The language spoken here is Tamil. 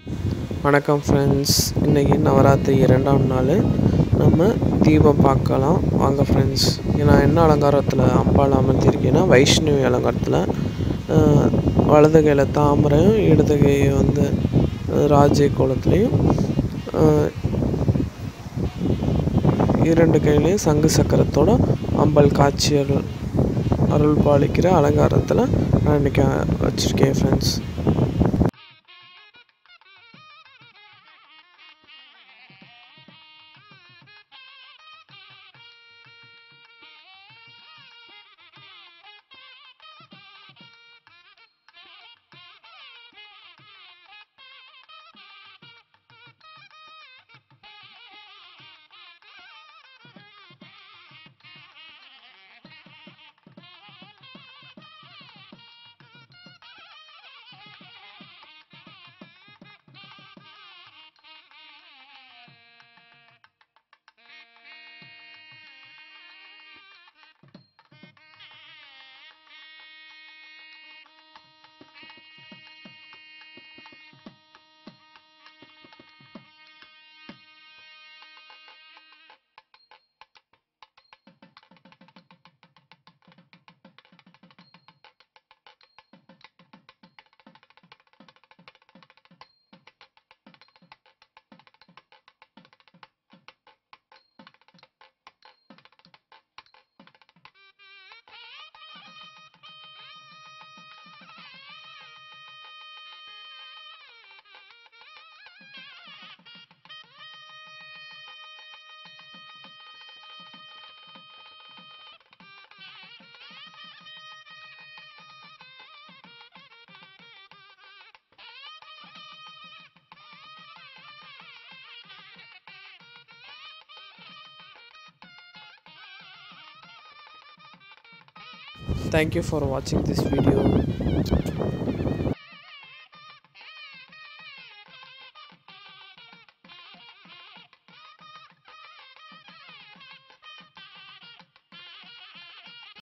வணக்கம் ஃப்ரெண்ட்ஸ் இன்றைக்கி நவராத்திரி இரண்டாம் நாள் நம்ம தீபம் பார்க்கலாம் வாங்க ஃப்ரெண்ட்ஸ் நான் என்ன அலங்காரத்தில் அம்பாள் அமர்த்தியிருக்கேன்னா வைஷ்ணவி அலங்காரத்தில் அஹ், வலது கையில் தாமரையும் இடது கை வந்து அஹ், ராஜை கோலத்துலேயும் அஹ், இரண்டு கையிலையும் சங்கு சக்கரத்தோட அம்பாள் காட்சி அருள் அருள் பாலிக்கிற அலங்காரத்தில் நான் இன்றைக்கி வச்சுருக்கேன் friends Thank you for watching this video.